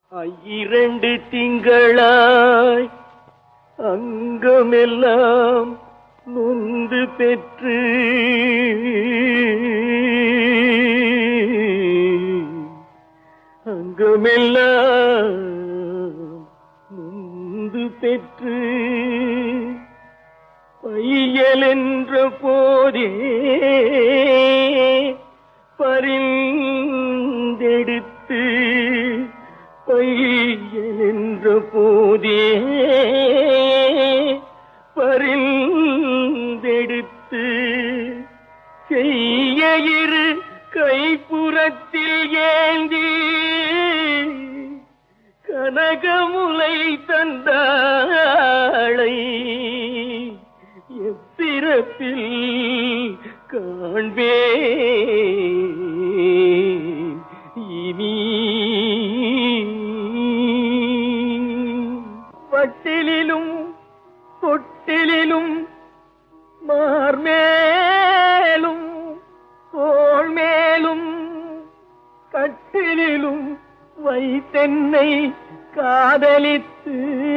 இரண்டு திங்களாய் அங்கமெல்லாம் நொந்து பெற்று அங்கமெல்லாம் நொந்து பெற்று பையல் என்ற போதே பரிந்தெடுத்து பையல் என்ற போதே பரிந்தெடுத்து செய்ய இரு கைப்புறத்தில் ஏந்தி கனகமுலை தந்தாளை எப்பிறப்பில் காண்பே இனி வட்டிலிலும் தொட்டிலிலும் மார்மேலும் தோள் மேலும் கட்டிலிலும் வைத்தென்னை காதலித்து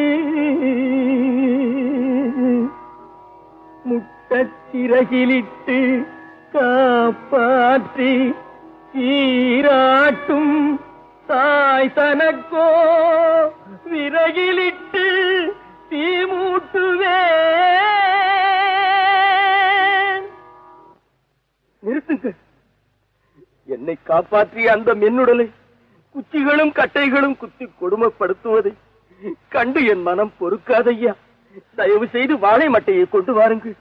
முட்டச் சிறகிலிட்டு காப்பாற்றி சீராட்டும் தாய் தனக்கோ விறகிலிட்டு தீமூட்டுவேன் நிறுத்துங்கள் என்னை காப்பாற்றிய அந்த மென்னுடலை குச்சிகளும் கட்டைகளும் குத்தி கொடுமைப்படுத்துவதை கண்டு என் மனம் பொறுக்காதையா தயவு செய்து வாழை மட்டையை கொண்டு வாருங்கள்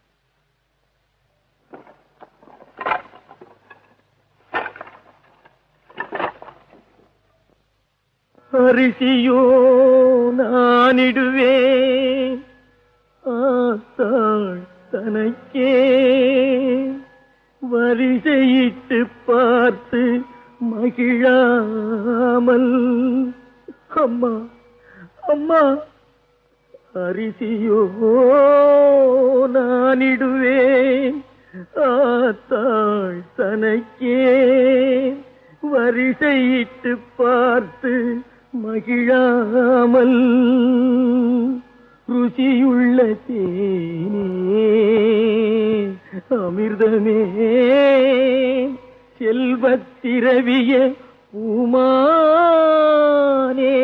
அரிசியோ நானிடுவேன் ஆத்தாள் தனக்கே வரிசையிட்டு பார்த்து மகிழாமல் அம்மா அம்மா அரிசியோ நானிடுவேன் ஆத்தாள் தனக்கே வரிசையிட்டு பார்த்து மகிழாமல் ருசியுள்ள தேனே அமிர்தமே செல்வத்திரவிய பூமானே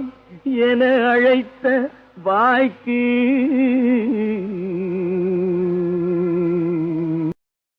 என அழைத்த வாய்க்கு